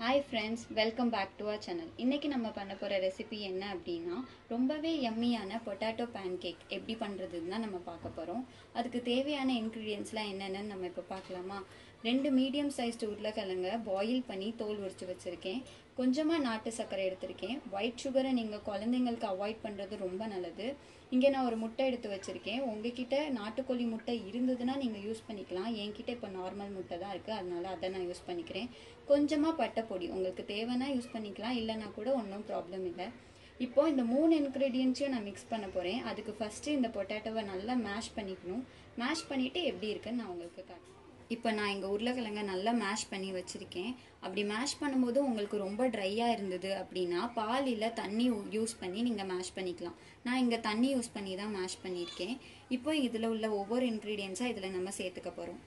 Hi friends welcome back to our channel இன்றைக்கி நம்ம பண்ண போகிற ரெசிபி என்ன அப்படின்னா ரொம்பவே யம்மியான பொட்டாட்டோ பேன்கேக் எப்படி பண்ணுறதுன்னு தான் நம்ம பார்க்க போகிறோம் அதுக்கு தேவையான இன்க்ரீடியன்ஸ்லாம் என்னென்னு நம்ம இப்போ பார்க்கலாமா ரெண்டு மீடியம் சைஸ்டு உருளைக்கிழங்க பாயில் பண்ணி தோல் உரித்து வச்சுருக்கேன் கொஞ்சமாக நாட்டு சர்க்கரை எடுத்திருக்கேன் ஒயிட் சுகரை நீங்கள் குழந்தைங்களுக்கு அவாய்ட் பண்ணுறது ரொம்ப நல்லது இங்கே நான் ஒரு முட்டை எடுத்து வச்சுருக்கேன் உங்ககிட்ட நாட்டுக்கோழி முட்டை இருந்ததுன்னா நீங்கள் யூஸ் பண்ணிக்கலாம் என்கிட்ட இப்போ நார்மல் முட்டை தான் இருக்குது அதனால அதை நான் யூஸ் பண்ணிக்கிறேன் கொஞ்சமாக பட்டைப்பொடி உங்களுக்கு தேவைன்னா யூஸ் பண்ணிக்கலாம் இல்லைன்னா கூட ஒன்றும் ப்ராப்ளம் இல்லை இப்போ இந்த மூணு இன்க்ரீடியன்ஸையும் நான் மிக்ஸ் பண்ண போகிறேன் அதுக்கு ஃபஸ்ட்டு இந்த பொட்டேட்டோவை நல்லா மேஷ் பண்ணிக்கணும் மேஷ் பண்ணிவிட்டு எப்படி இருக்குன்னு நான் உங்களுக்கு காட்டுறேன் இப்போ நான் இங்கே உருளைக்கிழங்க நல்லா மேஷ் பண்ணி வச்சுருக்கேன் அப்படி மேஷ் பண்ணும்போது உங்களுக்கு ரொம்ப ட்ரையாக இருந்தது அப்படின்னா பால் இல்லை தண்ணி யூஸ் பண்ணி நீங்கள் மேஷ் பண்ணிக்கலாம் நான் இங்கே தண்ணி யூஸ் பண்ணி தான் மேஷ் பண்ணியிருக்கேன் இப்போ இதில் உள்ள ஒவ்வொரு இன்க்ரீடியன்ஸாக இதில் நம்ம சேர்த்துக்க போகிறோம்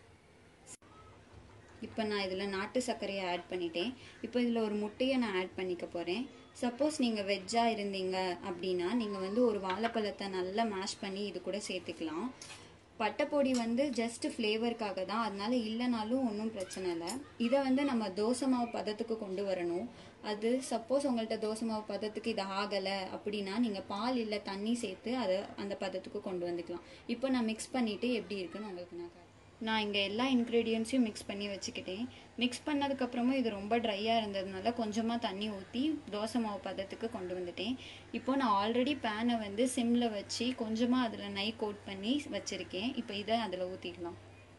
இப்போ நான் இதில் நாட்டு சர்க்கரையை ஆட் பண்ணிட்டேன் இப்போ இதில் ஒரு முட்டையை நான் ஆட் பண்ணிக்க போகிறேன் சப்போஸ் நீங்கள் வெஜ்ஜாக இருந்தீங்க அப்படின்னா நீங்கள் வந்து ஒரு வாழைப்பழத்தை நல்லா மேஷ் பண்ணி இது கூட சேர்த்துக்கலாம் பட்டைப்பொடி வந்து ஜஸ்ட் ஃப்ளேவருக்காக தான் அதனால இல்லைனாலும் ஒன்றும் பிரச்சனை இல்லை இதை வந்து நம்ம தோசை மாவு பதத்துக்கு கொண்டு வரணும் அது சப்போஸ் உங்கள்கிட்ட தோசை மாவு பதத்துக்கு இது ஆகலை அப்படின்னா நீங்கள் பால் இல்லை தண்ணி சேர்த்து அதை அந்த பதத்துக்கு கொண்டு வந்துக்கலாம் இப்போ நான் மிக்ஸ் பண்ணிவிட்டு எப்படி இருக்குன்னு உங்களுக்கு நான் நான் இங்கே எல்லா இன்க்ரீடியன்ஸையும் மிக்ஸ் பண்ணி வச்சுக்கிட்டேன் மிக்ஸ் பண்ணதுக்கப்புறமும் இது ரொம்ப ட்ரையாக இருந்ததுனால கொஞ்சமாக தண்ணி ஊற்றி தோசை மாவு பதத்துக்கு கொண்டு வந்துட்டேன் இப்போ நான் ஆல்ரெடி பேனை வந்து சிம்மில் வச்சு கொஞ்சமாக அதில் நை கோட் பண்ணி வச்சுருக்கேன் இப்போ இதை அதில் ஊற்றிக்கலாம்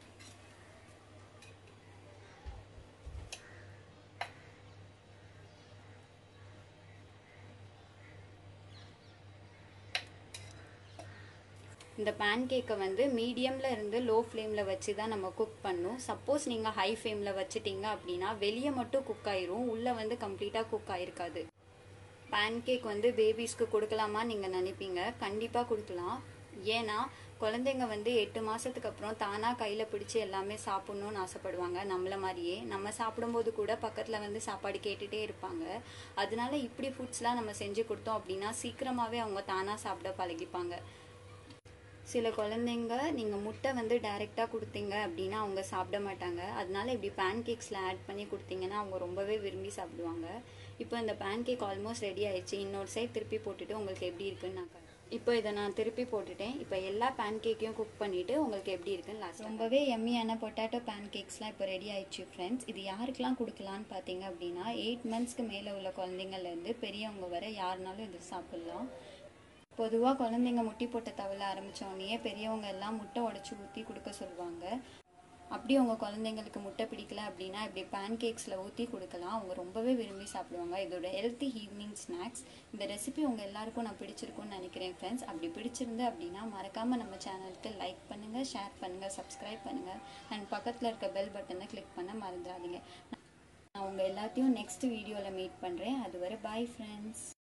இந்த பேன் கேக்கை வந்து மீடியமில் இருந்து லோ ஃப்ளேமில் வச்சு தான் நம்ம குக் பண்ணும் சப்போஸ் நீங்கள் ஹை ஃப்ளேமில் வச்சுட்டீங்க அப்படின்னா வெளியே மட்டும் குக் ஆயிரும் உள்ளே வந்து கம்ப்ளீட்டாக குக் ஆயிருக்காது பேன் கேக் வந்து பேபிஸ்க்கு கொடுக்கலாமா நீங்கள் நினைப்பீங்க கண்டிப்பாக கொடுக்கலாம் ஏன்னா குழந்தைங்க வந்து எட்டு மாதத்துக்கு அப்புறம் தானாக கையில் பிடிச்சி எல்லாமே சாப்பிட்ணுன்னு ஆசைப்படுவாங்க நம்மள மாதிரியே நம்ம சாப்பிடும்போது கூட பக்கத்தில் வந்து சாப்பாடு கேட்டுகிட்டே இருப்பாங்க அதனால இப்படி ஃபுட்ஸ்லாம் நம்ம செஞ்சு கொடுத்தோம் அப்படின்னா சீக்கிரமாகவே அவங்க தானாக சாப்பிட பழகிப்பாங்க சில குழந்தைங்க நீங்கள் முட்டை வந்து டைரெக்டாக கொடுத்தீங்க அப்படின்னா அவங்க சாப்பிட மாட்டாங்க அதனால இப்படி பேன் கேக்ஸில் ஆட் பண்ணி கொடுத்தீங்கன்னா அவங்க ரொம்பவே விரும்பி சாப்பிடுவாங்க இப்போ இந்த பேன் கேக் ஆல்மோஸ்ட் ரெடி ஆயிடுச்சு இன்னொரு சைட் திருப்பி போட்டுட்டு உங்களுக்கு எப்படி இருக்குன்னு நான் காட்டுறேன். இப்போ இதை நான் திருப்பி போட்டுட்டேன் இப்போ எல்லா பேன் கேக்கையும் குக் பண்ணிவிட்டு உங்களுக்கு எப்படி இருக்குன்னு லாஸ்ட் ரொம்பவே எம்மியான பொட்டாட்டோ பேன் கேக்ஸ்லாம் இப்போ ரெடி ஆயிடுச்சு ஃப்ரெண்ட்ஸ் இது யாருக்கெல்லாம் கொடுக்கலான்னு பார்த்தீங்க அப்படின்னா எயிட் மந்த்ஸ்க்கு மேலே உள்ள குழந்தைங்கள்லேருந்து பெரியவங்க வரை யாருனாலும் இது சாப்பிட்லாம் பொதுவாக குழந்தைங்க முட்டி போட்ட தவள ஆரம்பித்தோடனே பெரியவங்க எல்லாம் முட்டை உடச்சி ஊற்றி கொடுக்க சொல்லுவாங்க அப்படி உங்கள் குழந்தைங்களுக்கு முட்டை பிடிக்கல அப்படின்னா இப்படி பேன் கேக்ஸில் ஊற்றி கொடுக்கலாம் அவங்க ரொம்பவே விரும்பி சாப்பிடுவாங்க இதோட ஹெல்த்தி ஈவினிங் ஸ்நாக்ஸ் இந்த ரெசிபி உங்கள் எல்லாருக்கும் நான் பிடிச்சிருக்கும்னு நினைக்கிறேன் ஃப்ரெண்ட்ஸ் அப்படி பிடிச்சிருந்து அப்படின்னா மறக்காமல் நம்ம சேனலுக்கு லைக் பண்ணுங்கள் ஷேர் பண்ணுங்கள் சப்ஸ்கிரைப் பண்ணுங்கள் அண்ட் பக்கத்தில் இருக்க பெல் பட்டனை கிளிக் பண்ண மறந்துடாதீங்க நான் உங்கள் எல்லாத்தையும் நெக்ஸ்ட் வீடியோவில் மீட் பண்ணுறேன் அதுவரை பாய் ஃப்ரெண்ட்ஸ்